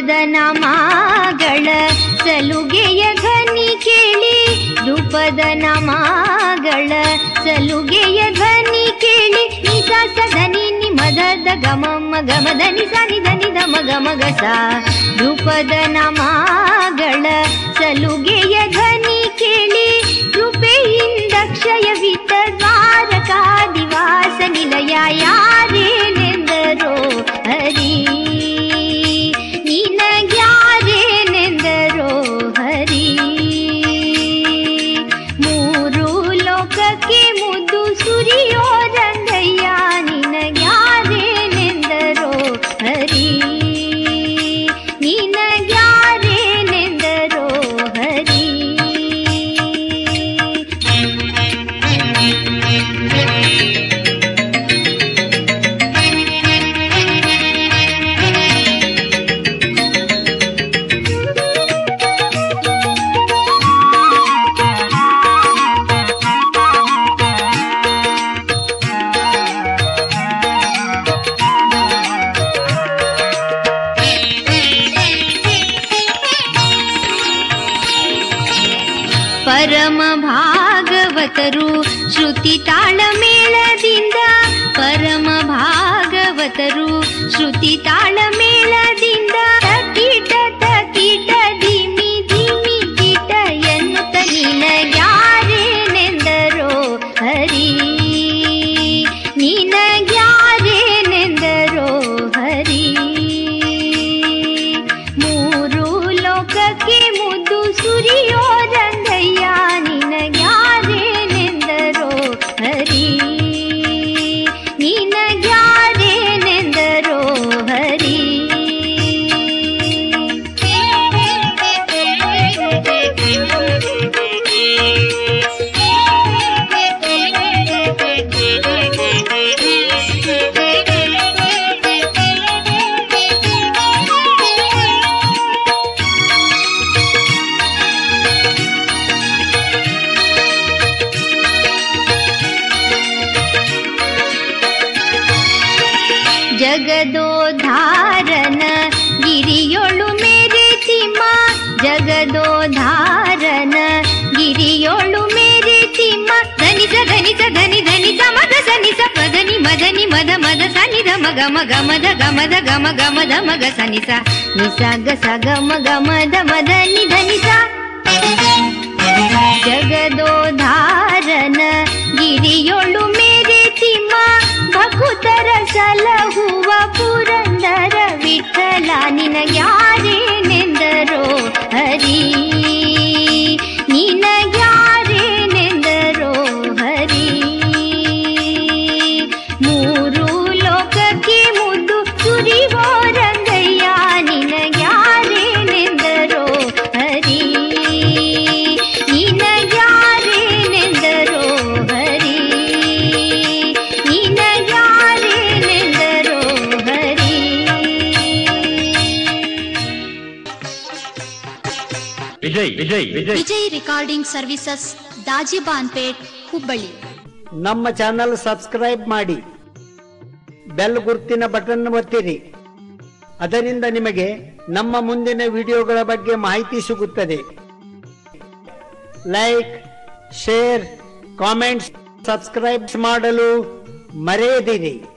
ಧ್ರುಪದ ನಮಗಳ ಸಲುಗೆಯ ಧ್ವನಿ ಕೇಳಿ ಧ್ರುಪದ ನಮಗಳ ಸಲುಗೆಯ ಧ್ವನಿ ಕೇಳಿ ನಿಸ ಸದನಿ ನಿಮದ ಗಮಮ್ಮ ಗಮದ ನಿಸ ನಿಧ ನಿಧ ಮಗ ಮಗ ಸ ಧ್ರುಪದ ನಮಗಳ ಸಲುಗೆಯ ಧ್ವನಿ ಕೇಳಿ ಕೃಪೆಯಿಂದ ಕ್ಷಯವಿತ ದ್ವಾರಕಾದಿವಾಸ ನಿಲಯ ಯಾರೇನೆಂದರೋ ಹರಿ ನಿನಗ್ಯಾರೇನೆಂದರೋ ಹರಿ ಮೂರು ಲೋಕಕ್ಕೆ ಮುದ್ದು ಸುರಿಯೋ ರಂಗಯ್ಯ ನಿನಗ್ಯಾರೇನೆಂದರೋ ಹರಿ ನಿನಗ್ಯಾರೇನೆಂದರೋ ಹರಿ ಪರಮ ಭಾಗವತರು ಶ್ರುತಿ ತಾಳಮೇಳದಿಂದ ಪರಮ ಭಾಗವತರು ಶ್ರುತಿ ತಾಳಮೇಳದಿಂದ ತಕೀಟ ತಕೀಟ ಧಿಮಿ ಧಿಮಿ ಕೀಟ ಎನ್ನುತ್ತ ನಿನಗ್ಯಾರೇನೆಂದರೋ ಹರಿ ನಿನಗ್ಯಾರೇನೆಂದರೋ ಹರಿ ಮೂರು ಲೋಕಕ್ಕೆ ಮುದ್ದು ಸುರಿಯೋ ರಂಗಯ್ಯ ನಿನಗ್ಯಾರೇನೆಂದರೋ ಹರಿ ನಿನಗ್ಯಾರೇನೆಂದರೋ ಹರಿ ಜಗದೋಧಾರನ ಗಿರಿಯೊಳು ಮೇರೆ ತಿಮ್ಮ ಜಗದೋಧಾರನ ಗಿರಿಯೊಳು ಮೇರೆ ತಿಮ್ಮ ಧನಿಸ ಧನಿಸ ಧನಿ ಧನಿಸ ಮದ ಸನಿಸ ಪದನಿ ಮದನಿ ಮದ ಮದ ಸನಿಧ ಮಗ ಮಗ ಮದ ಗಮದ ಗಮ ಗಮದ ಮಗ ಸನಿಸ ನಿಸ ಗ ಸ ಗಮ ಗಮದ ಮದ ನಿ ಧನಿಸ ಜಗದೋಧಾರನ ಗಿರಿಯೊಳು ಮೇರೆ ತಿಮ್ಮ ಭಕುತರ ಸಲಹುವ ಪುರಂದರ ವಿಠಲ ನಿನಗ್ಯಾರೇನೆಂದರೋ ಹರಿ ನಿನಗ್ಯಾರೇನೆಂದರೋ ಹರಿ ಮೂರು ಲೋಕಕ್ಕೆ ಮುದ್ದು ಸುರಿವೋ ರಂಗಯ್ಯ ನಿನಗ್ಯಾರೇನೆಂದರೋ ಹರಿ ನಿನಗ್ಯಾರೇನೆಂದರೋ ಹರಿ ನಿನಗ್ಯಾರೇನೆಂದರೋ ಹರಿ ವಿಜಯ್ ವಿಜಯ್ ವಿಜಯ್ ವಿಜಯ್ ರಿಕಾರ್ಡಿಂಗ್ ಸರ್ವಿಸಸ್ ದಾಜಿಬಾನ್ಪೇಟ್ ಹುಬ್ಬಳ್ಳಿ ನಮ್ಮ ಚಾನಲ್ ಸಬ್ಸ್ಕ್ರೈಬ್ ಮಾಡಿ ಬೆಲ್ ಗುರ್ತಿನ ಬಟನ್ ಒತ್ತಿರಿ ಅದರಿಂದ ನಿಮಗೆ ನಮ್ಮ ಮುಂದಿನ ವಿಡಿಯೋಗಳ ಬಗ್ಗೆ ಮಾಹಿತಿ ಸಿಗುತ್ತದೆ ಲೈಕ್ ಶೇರ್ ಕಾಮೆಂಟ್ಸ್ ಸಬ್ಸ್ಕ್ರೈಬ್ ಮಾಡಲು ಮರೆಯದಿರಿ